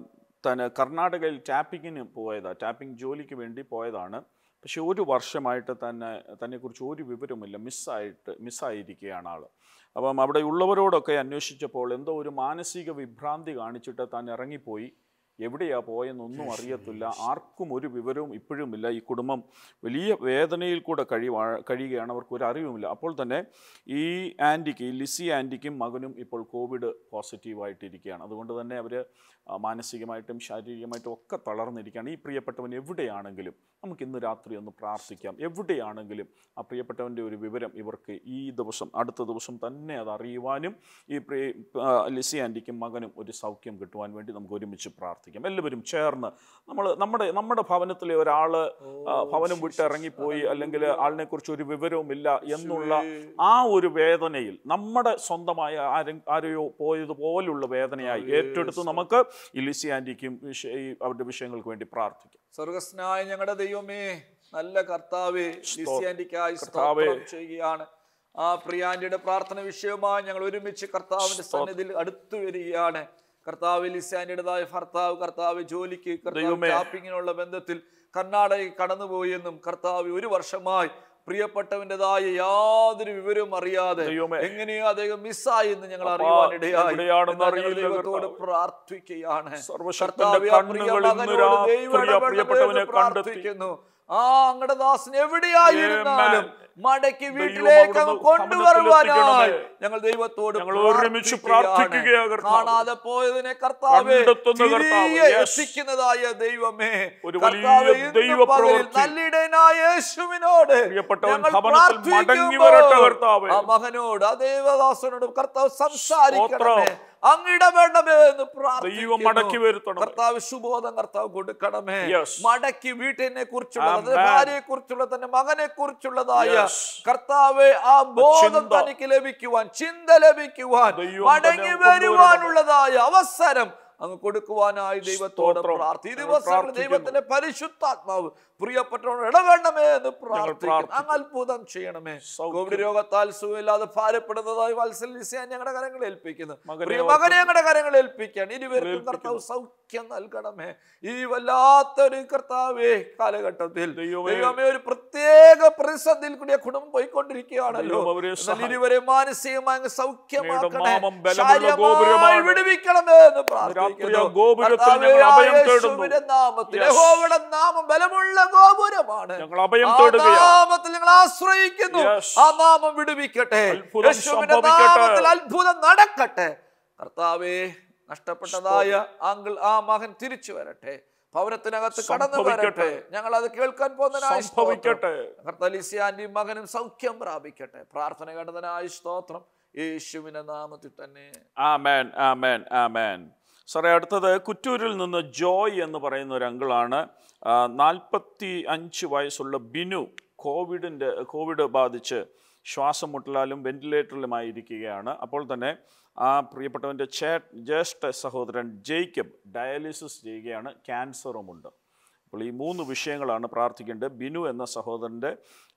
തന്നെ കർണാടകയിൽ ടാപ്പിങ്ങിന് പോയതാണ് ടാപ്പിംഗ് ജോലിക്ക് വേണ്ടി പോയതാണ് പക്ഷെ ഒരു വർഷമായിട്ട് തന്നെ തന്നെക്കുറിച്ച് ഒരു വിവരമില്ല മിസ്സായിട്ട് മിസ്സായിരിക്കുകയാണ് ആൾ അപ്പം അവിടെ ഉള്ളവരോടൊക്കെ അന്വേഷിച്ചപ്പോൾ എന്തോ ഒരു മാനസിക വിഭ്രാന്തി കാണിച്ചിട്ട് താൻ ഇറങ്ങിപ്പോയി എവിടെയാ പോയെന്നൊന്നും അറിയത്തില്ല ആർക്കും ഒരു വിവരവും ഇപ്പോഴുമില്ല ഈ കുടുംബം വലിയ വേദനയിൽ കൂടെ കഴിയുവാ കഴിയുകയാണ് അവർക്ക് ഒരു അറിവുമില്ല അപ്പോൾ തന്നെ ഈ ആൻറ്റിക്ക് ഈ ലിസി ആൻറ്റിക്കും മകനും ഇപ്പോൾ കോവിഡ് പോസിറ്റീവായിട്ടിരിക്കുകയാണ് അതുകൊണ്ട് തന്നെ അവർ മാനസികമായിട്ടും ശാരീരികമായിട്ടും ഒക്കെ തളർന്നിരിക്കുകയാണ് ഈ പ്രിയപ്പെട്ടവൻ എവിടെയാണെങ്കിലും നമുക്ക് ഇന്ന് രാത്രി ഒന്ന് പ്രാർത്ഥിക്കാം എവിടെയാണെങ്കിലും ആ പ്രിയപ്പെട്ടവൻ്റെ ഒരു വിവരം ഇവർക്ക് ഈ ദിവസം അടുത്ത ദിവസം തന്നെ അത് അറിയുവാനും ഈ പ്രിയ ആ, ലിസി ആൻറ്റിക്കും മകനും ഒരു സൗഖ്യം കിട്ടുവാൻ വേണ്ടി നമുക്ക് ഒരുമിച്ച് പ്രാർത്ഥിക്കാം എല്ലാവരും ചേർന്ന് നമ്മൾ നമ്മുടെ നമ്മുടെ ഭവനത്തിലെ ഒരാൾ ഭവനം വിട്ട് ഇറങ്ങിപ്പോയി അല്ലെങ്കിൽ ആളിനെ കുറിച്ച് ഒരു വിവരവുമില്ല എന്നുള്ള ആ ഒരു വേദനയിൽ നമ്മുടെ സ്വന്തമായ ആരും ആരെയോ പോയതുപോലുള്ള വേദനയായി ഏറ്റെടുത്ത് നമുക്ക് ഈ ലിസി ആൻറ്റിക്കും വിഷ- ഈ അവരുടെ വിഷയങ്ങൾക്ക് വേണ്ടി പ്രാർത്ഥിക്കാം സ്വർഗസ്നായ ഞങ്ങളുടെ ദൈവമേ നല്ല കർത്താവേ ലിസിയാൻറ്റിക്കായി കർത്താവേ. സ്തോത്രം ചെയ്യുകയാണ് ആ പ്രിയാൻറ്റിയുടെ പ്രാർത്ഥന വിഷയമായി ഞങ്ങൾ ഒരുമിച്ച് കർത്താവിന്റെ സന്നിധിയിൽ അടുത്തു വരികയാണ് കർത്താവ് ലിസാൻറ്റിയുടേതായ ഭർത്താവ് കർത്താവ് ജോലിക്ക് കർത്താവ് ദൈവമേ. ടാപ്പിങ്ങിനുള്ള ബന്ധത്തിൽ കർണാടകയിൽ കടന്നുപോയെന്നും കർത്താവ് ഒരു വർഷമായി പ്രിയപ്പെട്ടവൻ്റെതായ യാതൊരു വിവരവും അറിയാതെ ദൈവമേ. എങ്ങനെയോ അദ്ദേഹം മിസ്സായി എന്ന് ഞങ്ങൾ അപ്പാ, അറിയുവാനിടയായി എവിടെയാണെന്ന് എന്നാൽ ഞങ്ങൾ അറിയില്ല ദൈവത്തോട് കർത്താവേ. പ്രാർത്ഥിക്കുകയാണ് സർവശക്തന്റെ കർത്താവേ, ആ പ്രിയ കണ്ണുകൾ ഇന്ന് മകനോട് രാത്രി ദൈവം ആ ഇടപെടണമേ പ്രിയപ്പെട്ടവനെ എന്ന് കണ്ടെത്തി. പ്രാർത്ഥിക്കുന്നു ആ അങ്ങടെ ദാസൻ എവിടെയായിരുന്നാലും Amen. മടക്കി ദൈവം വീട്ടിലേക്ക് അങ്ങ് അവിടുന്ന് കൊണ്ടുവരുവാനായി ഭവനത്തിലെത്തിക്കണമേ. ഞങ്ങൾ ദൈവത്തോട് ഞങ്ങൾ ഒരുമിച്ച് പ്രാർത്ഥിക്കുകയാ കർത്താവേ. കാണാതെ പോയതിനെ കർത്താവേ കണ്ടെത്തുന്ന കർത്താവ്. തിരികെ Yes. എത്തിക്കുന്നതായ ദൈവമേ ഒരു കർത്താവേ, വലിയ ഇന്ന് ദൈവപ്രവൃത്തി. പകലിൽ നല്ലിടയനായ യേശുവിനോട് പ്രിയപ്പെട്ടവൻ ഞങ്ങൾ ഭവനത്തിൽ മടങ്ങി പ്രാർത്ഥിക്കുമ്പോൾ വരട്ടെ കർത്താവേ. ആ മകനോട് ആ ദേവദാസനോടും കർത്താവ് സംസാരിക്കണമേ സ്തോത്രം. അങ്ങിടപെടണമേ എന്ന് ദൈവം പ്രാർത്ഥിക്കുന്നു മടക്കി വരുത്തണം കർത്താവ് സുബോധം കർത്താവ് കൊടുക്കണമേ Yes. മടക്കി വീട്ടിനെ കുറിച്ചുള്ള Amen. ഭാര്യയെ കുറിച്ചുള്ള തന്നെ മകനെ കുറിച്ചുള്ളതായ Yes. കർത്താവെ ആ ബോധം ചിന്ത. തനിക്ക് ലഭിക്കുവാൻ ചിന്ത ലഭിക്കുവാൻ ദൈവം മടങ്ങി തന്നെ കൊണ്ടുവരണം. വരുവാനുള്ളതായ അവസരം അങ്ങ് കൊടുക്കുവാനായി ദൈവത്തോട് സ്തോത്രം. പ്രാർത്ഥി ഈ ഞങ്ങൾ ദിവസങ്ങളിൽ പ്രാർത്ഥിക്കുന്നു. ദൈവത്തിന്റെ പരിശുദ്ധാത്മാവ് പ്രിയപ്പെട്ടവരോട് ഇടപെടണമേ എന്ന് പ്രാർത്ഥിക്കുന്നു പ്രാർത്ഥിക്കുന്നു. അങ്ങ് അത്ഭുതം ചെയ്യണമേ സൗഖ്യം. കോവിഡ് രോഗത്താൽ സുഖമില്ലാതെ ഭാരപ്പെടുന്നതായി വാത്സല്യസ്യാൻ ഞങ്ങളുടെ കരങ്ങളിൽ ഏൽപ്പിക്കുന്നു മകനെ പ്രിയ ഓർത്ത് മകനെ ഞങ്ങളുടെ കരങ്ങളിൽ ഏൽപ്പിക്കാൻ ഇരുവർക്കും ഏൽപ്പിക്കുന്നു. കർത്താവ് സൗഖ്യം നൽകണമേ ഈ വല്ലാത്തൊരു കർത്താവേ കാലഘട്ടത്തിൽ ദൈവമേ. ദൈവമേ ഒരു പ്രത്യേക പ്രതിസന്ധിയിൽ കൂടി ആ കുടുംബം പോയിക്കൊണ്ടിരിക്കുകയാണല്ലോ ദൈവം അവരെ എന്നാൽ സഹായിക്കണമേ. ഇരുവരെ മാനസികമായി അങ്ങ് സൗഖ്യമാക്കണേ നാമം ബലമുള്ള ശാരീരമായി ഗോപുരമാണ്. വിടുവിക്കണമേ എന്ന് രാത്രി ആ പ്രാർത്ഥിക്കുന്നു ഗോപുരത്തിൽ കർത്താവേ, ഞങ്ങൾ ആ അഭയം യേശുവിന്റെ തേടുന്നു. നാമത്തിൽ Yes. യഹോവയുടെ നാമം ബലമുള്ള ഗോപുരമാണ് ഞങ്ങൾ അഭയം ആ തേടുകയാണ് നാമത്തിൽ ഞങ്ങൾ ആശ്രയിക്കുന്നു Yes. ആ നാമം വിടുവിക്കട്ടെ അത്ഭുതം യേശുവിന്റെ സംഭവിക്കട്ടെ. നാമത്തിൽ അത്ഭുതം നടക്കട്ടെ കർത്താവേ നഷ്ടപ്പെട്ടതായ ആങ്കിൾ ആ മകൻ തിരിച്ചു വരട്ടെ ഭവനത്തിനകത്ത് കടന്നു സംഭവിക്കട്ടെ. വരട്ടെ ഞങ്ങൾ അത് കേൾക്കാൻ പോകുന്നതിനായി സ്തോത്രം. സംഭവിക്കട്ടെ കർത്തലിസ്യാന്റെയും മകനും സൗഖ്യം പ്രാപിക്കട്ടെ പ്രാർത്ഥന കേട്ടതിനായി സ്തോത്രം യേശുവിന്റെ നാമത്തിൽ തന്നെ ആമേൻ ആമേൻ ആമേൻ സാറേ അടുത്തത് കുറ്റൂരിൽ നിന്ന് ജോയ് എന്ന് പറയുന്ന ഒരു അങ്കിളാണ് നാൽപ്പത്തി അഞ്ച് വയസ്സുള്ള ബിനു കോവിഡിൻ്റെ കോവിഡ് ബാധിച്ച് ശ്വാസം മുട്ടലാലും വെന്റിലേറ്ററിലുമായിരിക്കുകയാണ് അപ്പോൾ തന്നെ ആ പ്രിയപ്പെട്ടവൻ്റെ ചേ ജ്യേഷ്ഠ സഹോദരൻ ജേക്കബ് ഡയാലിസിസ് ചെയ്യുകയാണ് ക്യാൻസറുമുണ്ട് അപ്പോൾ ഈ മൂന്ന് വിഷയങ്ങളാണ് പ്രാർത്ഥിക്കേണ്ടത് ബിനു എന്ന സഹോദരൻ്റെ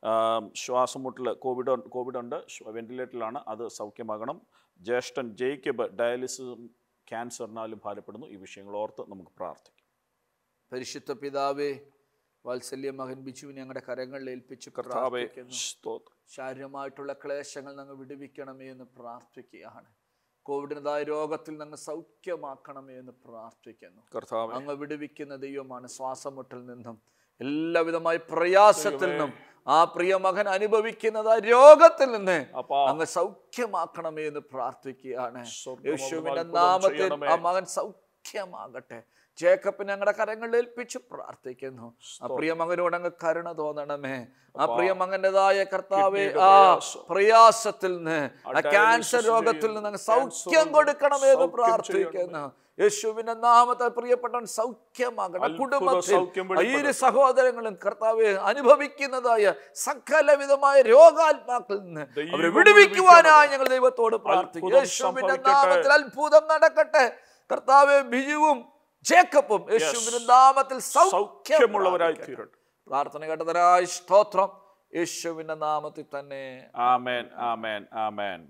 ശ്വാസം മുട്ടൽ കോവിഡ് കോവിഡ് ഉണ്ട് വെന്റിലേറ്ററിലാണ് അത് സൗഖ്യമാകണം ജ്യേഷ്ഠൻ ജേക്കബ് ഡയാലിസിസും ക്യാൻസറിനാലും ഭാരപ്പെടുന്നു ഈ വിഷയങ്ങൾ ഓർത്ത് നമുക്ക് പ്രാർത്ഥിക്കാം പരിശുദ്ധ പിതാവേ വാത്സല്യ മകൻ ബിജുവിനെ ഞങ്ങളുടെ കരങ്ങളിൽ ഏൽപ്പിച്ചു കർത്താവേ പ്രാർത്ഥിക്കുന്നു സ്തോത്രം ശാരീരമായിട്ടുള്ള ക്ലേശങ്ങൾ ഞങ്ങൾ വിടുവിക്കണമേ എന്ന് പ്രാർത്ഥിക്കുകയാണ് കോവിഡിനതായ രോഗത്തിൽ ഞങ്ങൾ സൗഖ്യമാക്കണമേ എന്ന് പ്രാർത്ഥിക്കുന്നു കർത്താവേ അങ്ങ് വിടുവിക്കുന്ന ദൈവമാണ് ശ്വാസമുട്ടൽ നിന്നും എല്ലാവിധമായ പ്രയാസത്തിൽ നിന്നും ആ പ്രിയ മകൻ അനുഭവിക്കുന്നതായ രോഗത്തിൽ നിന്ന് അപ്പാ അങ്ങ് സൗഖ്യമാക്കണമേ എന്ന് പ്രാർത്ഥിക്കുകയാണ് സ്വർഗ്ഗം യേശുവിന്റെ അവിടുന്ന് നാമത്തിൽ അത്ഭുതം ആ ചെയ്യണമേ. മകൻ സൗഖ്യമാകട്ടെ ജേക്കബിനെ ഞങ്ങളുടെ കരങ്ങളിൽ ഏൽപ്പിച്ച് പ്രാർത്ഥിക്കുന്നു ആ പ്രിയ മകനോട് അങ്ങ് കരുണ തോന്നണമേ ആ പ്രിയ മകൻ്റെതായ കർത്താവെ കിഡ്നിയുടെ ആ പ്രയാസം. പ്രയാസത്തിൽ നിന്ന് ആ ഡയാലിസിസ് ക്യാൻസർ രോഗത്തിൽ ചെയ്യുന്നു. നിന്ന് അങ്ങ് ക്യാൻസർ സൗഖ്യം ഉണ്ട്. കൊടുക്കണമേ എന്ന് സൗഖ്യം പ്രാർത്ഥിക്കുന്നു യേശുവിന്റെ നാമത്തെ പ്രിയപ്പെട്ടവൻ സൗഖ്യമാകട്ടെ അത്ഭുത കുടുംബത്തിൽ സൗഖ്യം ആ ഇരു വെളിപ്പെടട്ടെ. സഹോദരങ്ങളും കർത്താവ് അനുഭവിക്കുന്നതായ സകലവിധമായ രോഗാത്മാക്കളിൽ നിന്ന് ദൈവം അവരെ വിടുവിക്കുവാനായി ഞങ്ങൾ ദൈവത്തോട് പ്രാർത്ഥിക്കും അത്ഭുതം യേശുവിന്റെ സംഭവിക്കട്ടെ. നാമത്തിൽ അത്ഭുതം നടക്കട്ടെ കർത്താവ് ബിജുവും ജേക്കബും യേശുവിന്റെ നാമത്തിൽ സൗഖ്യം സൗഖ്യമുള്ളവരായി പ്രാപിക്കട്ടെ. തീരട്ടെ പ്രാർത്ഥന കേട്ടതിനായി സ്തോത്രം യേശുവിന്റെ നാമത്തിൽ തന്നെ ആമേൻ ആമേൻ ആമേൻ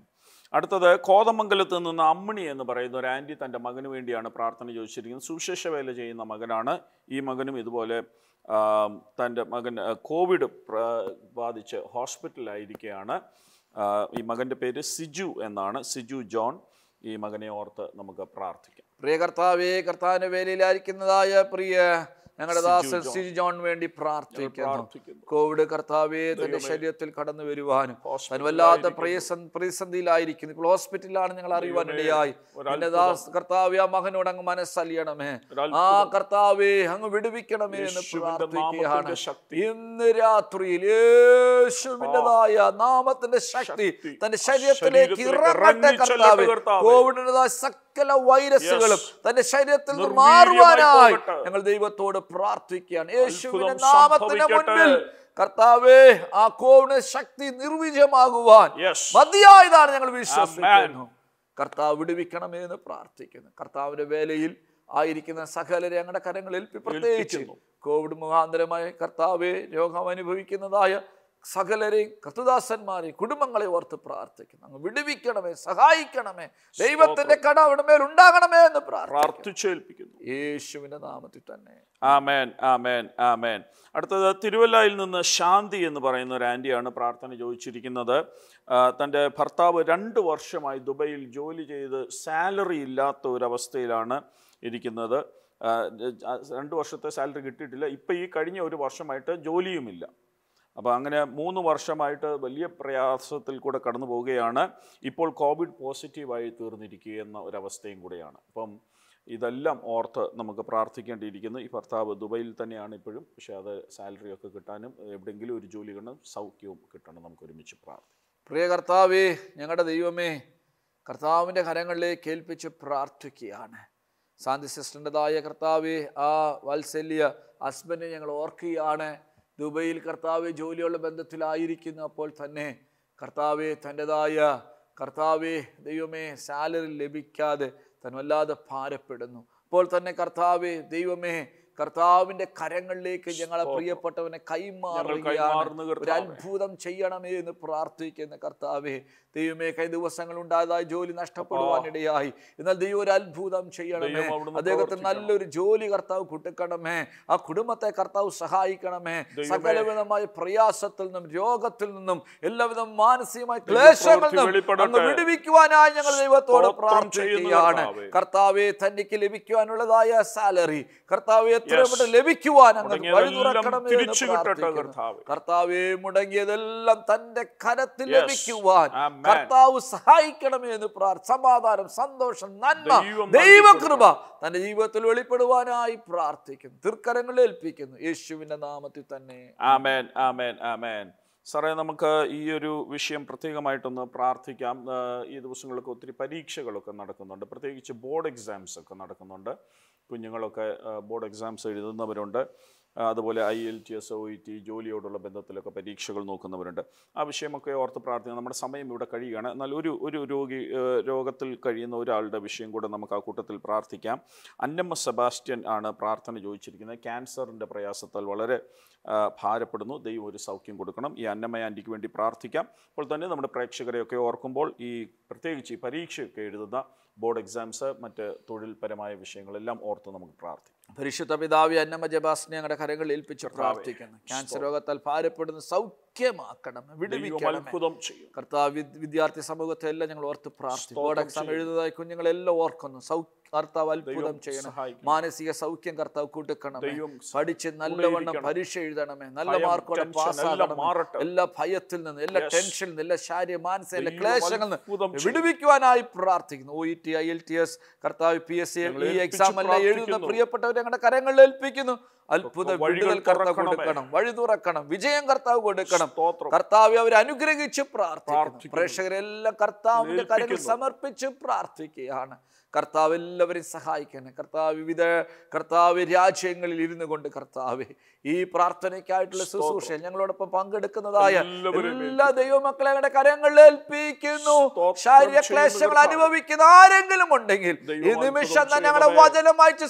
അടുത്തത് കോതമംഗലത്ത് നിന്ന് അമ്മിണി എന്ന് പറയുന്ന ഒരു ആൻറ്റി തൻ്റെ മകന് വേണ്ടിയാണ് പ്രാർത്ഥന ചോദിച്ചിരിക്കുന്നത് സുവിശേഷ വേല ചെയ്യുന്ന മകനാണ് ഈ മകനും ഇതുപോലെ ആം, തൻ്റെ മകൻ ആ, കോവിഡ് പ്ര- ബാധിച്ച് ഹോസ്പിറ്റലിലായിരിക്കുകയാണ് ആ, ഈ മകൻ്റെ പേര് സിജു എന്നാണ് സിജു ജോൺ ഈ മകനെ ഓർത്ത് നമുക്ക് പ്രാർത്ഥിക്കാം പ്രിയ കർത്താവേ കർത്താവിന്റെ വേലയിലായിരിക്കുന്നതായ പ്രിയ ഞങ്ങളുടെ സിജു ദാസൻ ജോൺ. സിജു ജോൺ വേണ്ടി പ്രാർത്ഥിക്കുന്നു പ്രാർത്ഥിക്കുന്നു കോവിഡ് കർത്താവെ തന്റെ ശരീരത്തിൽ കടന്നു വരുവാനും താൻ ഹോസ്പിറ്റലിൽ വല്ലാത്ത ആയിരിക്കുന്നു. പ്രതിസന്ധി പ്രതിസന്ധിയിലായിരിക്കുന്നു ഇപ്പോൾ ഹോസ്പിറ്റലിലാണ് ഞങ്ങൾ അറിയുവാനിടയായി ഒരത്ഭുതം. എന്റെ ദാസ് കർത്താവെ ആ മകനോട് അങ്ങ് മനസ്സലിയണമേ ഒരത്ഭുതം. ആ കർത്താവെ അങ്ങ് വിടുവിക്കണമേ എന്ന് യേശുവിന്റെ പ്രാർത്ഥിക്കുകയാണ് നാമത്തിന്റെ ശക്തി. ഇന്ന് രാത്രിയിൽ യേശുവിൻ്റെതായ നാമത്തിന്റെ ശക്തി ശക്തി. തന്റെ ശരീരത്തിലേക്ക് ശരീരത്തിലേക്ക് ഇറങ്ങട്ടെ ഇറങ്ങി ചെല്ലട്ടെ കർത്താവെ കർത്താവേ. കോവിഡിൻ്റെതായ സകല വൈറസുകളും Yes. തന്റെ ശരീരത്തിൽ നിന്ന് നിർവീര്യമായി മാറുവാനായി പോകട്ടെ. ഞങ്ങൾ ദൈവത്തോട് പ്രാർത്ഥിക്കുകയാണ് യേശുവിന്റെ അത്ഭുതം നാമത്തിന് സംഭവിക്കട്ടെ. മുൻപിൽ കർത്താവേ ആ കോവിഡ് ശക്തി നിർവിജയമാകുവാൻ Yes. മതിയായതാണ് ഞങ്ങൾ വിശ്വസിക്കുന്നു കർത്താവ് വിടുവിക്കണമേ എന്ന് പ്രാർത്ഥിക്കുന്നു കർത്താവിന്റെ വേലയിൽ ആയിരിക്കുന്ന സകലരെ ഞങ്ങളുടെ കരങ്ങളിൽ ഏൽപ്പി പ്രത്യേകിച്ച് ഏൽപ്പിക്കുന്നു. കോവിഡ് മുഖാന്തരമായി കർത്താവെ രോഗം അനുഭവിക്കുന്നതായ സകലരെയും കർത്തുദാസന്മാരെയും കുടുംബങ്ങളെ ഓർത്ത് പ്രാർത്ഥിക്കുന്നു അങ്ങ് വിടുവിക്കണമേ സഹായിക്കണമേ ദൈവത്തിന്റെ കട അവിടെ മേൽ ഉണ്ടാകണമേ എന്ന് പ്രാർത്ഥിക്കുന്നു പ്രാർത്ഥിച്ചേൽപ്പിക്കുന്നു യേശുവിന്റെ നാമത്തിൽ തന്നെ ആമേൻ ആമേൻ ആമേൻ അടുത്തത് തിരുവല്ലയിൽ നിന്ന് ശാന്തി എന്ന് പറയുന്ന ഒരു ആൻറ്റിയാണ് പ്രാർത്ഥന ചോദിച്ചിരിക്കുന്നത് ആ, തൻ്റെ ഭർത്താവ് രണ്ട് വർഷമായി ദുബൈയിൽ ജോലി ചെയ്ത് സാലറി ഇല്ലാത്ത ഒരവസ്ഥയിലാണ് ഇരിക്കുന്നത് ആ, ആ, രണ്ട് വർഷത്തെ സാലറി കിട്ടിയിട്ടില്ല ഇപ്പം ഈ കഴിഞ്ഞ ഒരു വർഷമായിട്ട് ജോലിയുമില്ല അപ്പോൾ അങ്ങനെ മൂന്ന് വർഷമായിട്ട് വലിയ പ്രയാസത്തിൽ കൂടെ കടന്നു പോവുകയാണ് ഇപ്പോൾ കോവിഡ് പോസിറ്റീവായി തീർന്നിരിക്കുന്ന ഒരവസ്ഥയും കൂടെയാണ് അപ്പം ഇതെല്ലാം ഓർത്ത് നമുക്ക് പ്രാർത്ഥിക്കേണ്ടിയിരിക്കുന്നു ഈ ഭർത്താവ് ദുബൈയിൽ തന്നെയാണ് ഇപ്പോഴും പക്ഷേ അത് സാലറി ഒക്കെ കിട്ടാനും എവിടെയെങ്കിലും ഒരു ജോലി കിട്ടണം സൗഖ്യവും കിട്ടണം നമുക്ക് ഒരുമിച്ച് പ്രാർത്ഥിക്കാം പ്രിയ കർത്താവേ ഞങ്ങളുടെ ദൈവമേ കർത്താവിൻ്റെ കരങ്ങളിലേക്ക് ഏൽപ്പിച്ച് പ്രാർത്ഥിക്കുകയാണ് ശാന്തി സിസ്റ്ററിൻ്റെതായ കർത്താവെ ആ വാത്സല്യ ഹസ്ബൻഡിനെ ഞങ്ങൾ ഓർക്കുകയാണ് ദുബൈയിൽ കർത്താവ് ജോലിയുള്ള ബന്ധത്തിലായിരിക്കുന്നു അപ്പോൾ തന്നെ കർത്താവെ തൻ്റെതായ കർത്താവെ ദൈവമേ സാലറി ലഭിക്കാതെ താൻ വല്ലാതെ ഭാരപ്പെടുന്നു അപ്പോൾ തന്നെ കർത്താവെ ദൈവമേ കർത്താവിൻ്റെ കരങ്ങളിലേക്ക് ഞങ്ങളെ പ്രിയപ്പെട്ടവനെ കൈമാറുകയാണ് കൈമാറുന്നു ഒരു കർത്താവേ. അത്ഭുതം ചെയ്യണമേ എന്ന് പ്രാർത്ഥിക്കുന്ന കർത്താവേ ദൈവമേ കൈ ദിവസങ്ങൾ ഉണ്ടായതായി ജോലി നഷ്ടപ്പെടുവാനിടയായി എന്നാൽ ദൈവം ഒരു അത്ഭുതം ചെയ്യണമേ ദൈവം അവിടുന്ന് അദ്ദേഹത്തിന് പ്രവർത്തിക്കണം. നല്ലൊരു ജോലി കർത്താവ് കൊടുക്കണമേ ആ കുടുംബത്തെ കർത്താവ് സഹായിക്കണമേ ദൈവമേ. സകലവിധമായ പ്രയാസത്തിൽ നിന്നും രോഗത്തിൽ നിന്നും എല്ലാവിധ മാനസികമായ ദൈവപ്രവൃത്തി ക്ലേശങ്ങളിൽ നിന്നും വെളിപ്പെടട്ടെ. അങ്ങ് വിടുവിക്കുവാനായി ഞങ്ങൾ ദൈവത്തോട് സ്തോത്രം ചെയ്യുന്നു പ്രാർത്ഥിക്കുകയാണ് കർത്താവേ. കർത്താവെ തനിക്ക് ലഭിക്കുവാനുള്ളതായ സാലറി കർത്താവ് എത്രയും Yes. പെട്ടെന്ന് ലഭിക്കുവാൻ അങ്ങ് വഴി മുടങ്ങിയതെല്ലാം തുറക്കണമേ എന്ന് തിരിച്ചു കിട്ടട്ടെ പ്രാർത്ഥിക്കുന്നു. കർത്താവേ. കർത്താവെ മുടങ്ങിയതെല്ലാം തന്റെ കരത്തിൽ Yes. ലഭിക്കുവാൻ Amen. കർത്താവ് സഹായിക്കണമേ എന്ന് പ്രാർത്ഥ സമാധാനം സന്തോഷം നന്മ ദൈവം ദൈവകൃപ തന്റെ ജീവിതത്തിൽ വെളിപ്പെടുവാനായി പ്രാർത്ഥിക്കുന്നു തൃക്കരങ്ങളിൽ ഏൽപ്പിക്കുന്നു യേശുവിന്റെ നാമത്തിൽ തന്നെ ആമേൻ ആമേൻ ആമേൻ സാറേ നമുക്ക് ഈ ഒരു വിഷയം പ്രത്യേകമായിട്ടൊന്ന് പ്രാർത്ഥിക്കാം ആ, ഈ ദിവസങ്ങളൊക്കെ ഒത്തിരി പരീക്ഷകളൊക്കെ നടക്കുന്നുണ്ട് പ്രത്യേകിച്ച് ബോർഡ് എക്സാംസ് ഒക്കെ നടക്കുന്നുണ്ട് കുഞ്ഞുങ്ങളൊക്കെ ബോർഡ് എക്സാംസ് എഴുതുന്നവരുണ്ട് ആ, അതുപോലെ I L T S O E T ജോലിയോടുള്ള ബന്ധത്തിലൊക്കെ പരീക്ഷകൾ നോക്കുന്നവരുണ്ട് ആ വിഷയമൊക്കെ ഓർത്ത് പ്രാർത്ഥിക്കാം നമ്മുടെ സമയം ഇവിടെ കഴിയുകയാണ് എന്നാൽ ഒരു ഒരു രോഗി ആ, രോഗത്തിൽ കഴിയുന്ന ഒരാളുടെ വിഷയം കൂടെ നമുക്ക് ആ കൂട്ടത്തിൽ പ്രാർത്ഥിക്കാം അന്നമ്മ സെബാസ്റ്റ്യൻ ആണ് പ്രാർത്ഥന ചോദിച്ചിരിക്കുന്നത് ക്യാൻസറിൻ്റെ പ്രയാസത്താൽ വളരെ ആ, ഭാരപ്പെടുന്നു ദൈവം ഒരു സൗഖ്യം കൊടുക്കണം ഈ അന്നമ്മ ആൻറ്റിക്ക് വേണ്ടി പ്രാർത്ഥിക്കാം അപ്പോൾ തന്നെ നമ്മുടെ പ്രേക്ഷകരെയൊക്കെ ഓർക്കുമ്പോൾ ഈ പ്രത്യേകിച്ച് ഈ പരീക്ഷയൊക്കെ എഴുതുന്ന ബോർഡ് എക്സാംസ് മറ്റ് തൊഴിൽപരമായ വിഷയങ്ങളെല്ലാം ഓർത്ത് നമുക്ക് പ്രാർത്ഥിക്കാം പരിശുദ്ധ പിതാവി അന്നമ്മ ജബാസിനെ ഞങ്ങളുടെ കരങ്ങളിൽ ഏൽപ്പിച്ച് പ്രാർത്ഥിക്കുന്നു ക്യാൻസർ രോഗത്താൽ ഭാരപ്പെടുന്ന സൗഖ്യമാക്കണം ദൈവം വിടുവിക്കണം അത്ഭുതം ചെയ്യും കർത്താവ് വിദ്- വിദ്യാർത്ഥി സമൂഹത്തെ എല്ലാം ഞങ്ങൾ ഓർത്ത് പ്രാർത്ഥിക്കും ബോർഡ് എക്സാം എഴുതുന്നതായി കുഞ്ഞുങ്ങളെല്ലാം ഓർക്കുന്നു സൗ കർത്താവ് അത്ഭുതം ദൈവം ചെയ്യണം സഹായിക്കണം. മാനസിക സൗഖ്യം കർത്താവ് കൊടുക്കണമേ ദൈവം പഠിച്ച് നല്ലവണ്ണം ഇരിക്കണം. പരീക്ഷ എഴുതണമേ നല്ല ഭയം, മാർക്കോടെ ടെൻഷൻ എല്ലാം പാസ്സാകണം മാറട്ടെ. എല്ലാ ഭയത്തിൽ നിന്ന് എല്ലാ Yes. ടെൻഷനിൽ നിന്ന് എല്ലാ ശാരീരിക മാനസിക എല്ലാ ദൈവം ക്ലേശങ്ങളിൽ അത്ഭുതം നിന്ന് ചെയ്യും. വിടുവിക്കുവാനായി പ്രാർത്ഥിക്കുന്നു O E T I L T S കർത്താവ് പി എസ് സി ഞങ്ങൾ ഈ ഏൽപ്പിച്ച് എക്സാം എല്ലാം എഴുതുന്ന പ്രാർത്ഥിക്കുന്നു. പ്രിയപ്പെട്ടവരെ ഞങ്ങളുടെ കരങ്ങളിൽ ഏൽപ്പിക്കുന്നു അത്ഭുത വഴികൾ വിടുതൽ കർത്താവ് തുറക്കണമേ. കൊടുക്കണം വഴി തുറക്കണം വിജയം കർത്താവ് കൊടുക്കണം സ്തോത്രം കർത്താവ് അവരെ അനുഗ്രഹിച്ച് പ്രാർത്ഥിക്കുന്നു പ്രാർത്ഥിക്കുന്നു. പ്രേക്ഷകരെല്ലാം കർത്താവിന്റെ കരങ്ങൾ ഏൽപ്പിക്കുന്നു. സമർപ്പിച്ച് പ്രാർത്ഥിക്കുകയാണ് കർത്താവ് എല്ലാവരെയും സഹായിക്കണം കർത്താവ് വിവിധ കർത്താവ് രാജ്യങ്ങളിൽ ഇരുന്നു കൊണ്ട് കർത്താവ് ഈ പ്രാർത്ഥനയ്ക്കായിട്ടുള്ള ശുശ്രൂഷ ഞങ്ങളോടൊപ്പം പങ്കെടുക്കുന്നതായ എല്ലാവരെയും എല്ലാ ദൈവമക്കളെ ഞങ്ങളുടെ കരങ്ങളിൽ ഏൽപ്പിക്കുന്നു സ്തോത്രം ശാരീരിക ചെയ്യുന്നു ക്ലേശങ്ങൾ കർത്താവേ. അനുഭവിക്കുന്ന ആരെങ്കിലും ഉണ്ടെങ്കിൽ ഈ ദൈവം നിമിഷം അത്ഭുതം തന്നെ ഞങ്ങളുടെ ചെയ്യണമേ. വചനമായിട്ട് സൗഖ്യം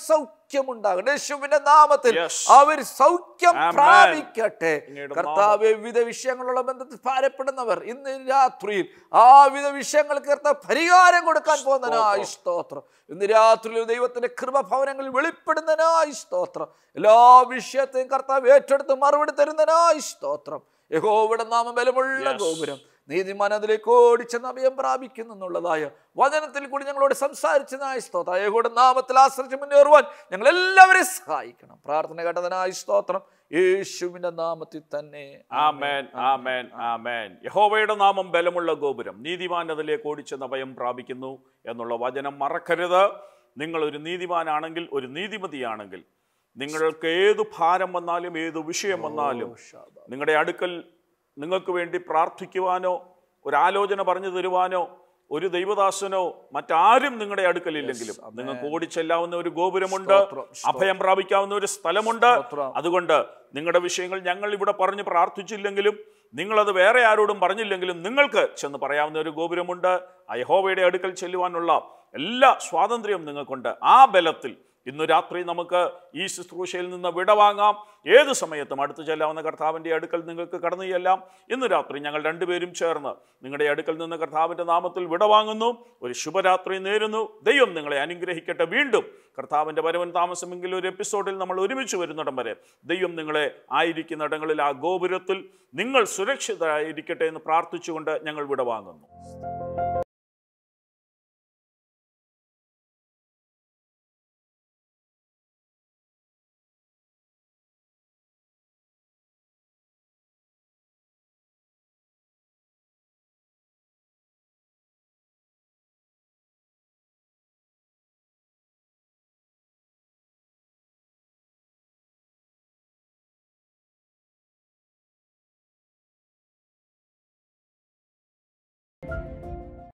സൗഖ്യമുണ്ടാകട്ടെ യേശുവിന്റെ നാമത്തിൽ Yes. അവർ സൗഖ്യം Amen. പ്രാപിക്കട്ടെ അങ്ങയുടെ കർത്താവ് വിവിധ വിഷയങ്ങളുള്ള ബന്ധത്തിൽ ഭാരപ്പെടുന്നവർ ഇന്ന് രാത്രിയിൽ ആ വിധ വിഷയങ്ങൾക്ക് കർത്താവ് പരിഹാരം കൊടുക്കാൻ പോകുന്നതിനായി സ്തോത്രം ഇന്ന് രാത്രിയിൽ ദൈവത്തിന്റെ കൃപ ഭവനങ്ങളിൽ വെളിപ്പെടുന്നതിനായി സ്തോത്രം എല്ലാ വിഷയത്തെയും കർത്താവ് ഏറ്റെടുത്ത് മറുപടി തരുന്നതിനായി സ്തോത്രം യഹോവിടെ നാമം ബലമുള്ള Yes. ഗോപുരം നീതിമാൻ അതിലേക്ക് ഓടിച്ചെന്ന് അഭയം പ്രാപിക്കുന്നു എന്നുള്ളതായ വചനത്തിൽ കൂടി ഞങ്ങളോട് സംസാരിച്ചതായി സ്തോത്രം യഹോയുടെ നാമത്തിൽ ആശ്രയിച്ച് മുന്നേറുവാൻ ഞങ്ങൾ എല്ലാവരെയും സഹായിക്കണം പ്രാർത്ഥന കേട്ടതിനായി സ്തോത്രം യേശുവിന്റെ നാമത്തിൽ തന്നെ ആമേൻ ആമേൻ ആമേൻ യഹോവയുടെ നാമം ബലമുള്ള ഗോപുരം നീതിമാൻ അതിലേക്ക് ഓടിച്ചെന്ന് അഭയം പ്രാപിക്കുന്നു എന്നുള്ള വചനം മറക്കരുത് നിങ്ങൾ ഒരു നീതിമാനാണെങ്കിൽ ഒരു നീതിമതിയാണെങ്കിൽ നിങ്ങൾക്ക് ഏതു ഭാരം വന്നാലും ഏതു വിഷയം വന്നാലും നിങ്ങളുടെ അടുക്കൽ നിങ്ങൾക്ക് വേണ്ടി പ്രാർത്ഥിക്കുവാനോ ഒരു ആലോചന പറഞ്ഞു തരുവാനോ ഒരു ദൈവദാസനോ മറ്റാരും നിങ്ങളുടെ അടുക്കലില്ലെങ്കിലും നിങ്ങൾക്ക് ഓടിച്ചെല്ലാവുന്ന ഒരു ഗോപുരമുണ്ട് സ്തോത്രം, അഭയം പ്രാപിക്കാവുന്ന ഒരു സ്ഥലമുണ്ട് സ്തോത്രം. അതുകൊണ്ട് നിങ്ങളുടെ വിഷയങ്ങൾ ഞങ്ങൾ ഇവിടെ പറഞ്ഞ് പ്രാർത്ഥിച്ചില്ലെങ്കിലും നിങ്ങളത് വേറെ ആരോടും പറഞ്ഞില്ലെങ്കിലും നിങ്ങൾക്ക് ചെന്ന് പറയാവുന്ന ഒരു ഗോപുരമുണ്ട് ആ യഹോവയുടെ അടുക്കൽ ചെല്ലുവാനുള്ള എല്ലാ സ്വാതന്ത്ര്യവും നിങ്ങൾക്കുണ്ട് ആ ബലത്തിൽ ഇന്നു രാത്രി നമുക്ക് ഈ ശുശ്രൂഷയിൽ നിന്ന് വിടവാങ്ങാം ഏത് സമയത്തും അടുത്ത് ചെല്ലാവുന്ന കർത്താവിൻ്റെ അടുക്കൽ നിങ്ങൾക്ക് കടന്നു ചെല്ലാം ഇന്ന് രാത്രി ഞങ്ങൾ രണ്ടുപേരും ചേർന്ന് നിങ്ങളുടെ അടുക്കൽ നിന്ന് കർത്താവിൻ്റെ നാമത്തിൽ വിടവാങ്ങുന്നു ഒരു ശുഭരാത്രി നേരുന്നു ദൈവം നിങ്ങളെ അനുഗ്രഹിക്കട്ടെ വീണ്ടും കർത്താവിൻ്റെ വരവൻ താമസമെങ്കിൽ ഒരു എപ്പിസോഡിൽ നമ്മൾ ഒരുമിച്ച് വരുന്നിടം വരെ ദൈവം നിങ്ങളെ ആയിരിക്കുന്നിടങ്ങളിൽ ആ ഗോപുരത്തിൽ നിങ്ങൾ സുരക്ഷിതരായിരിക്കട്ടെ എന്ന് പ്രാർത്ഥിച്ചുകൊണ്ട് ഞങ്ങൾ വിടവാങ്ങുന്നു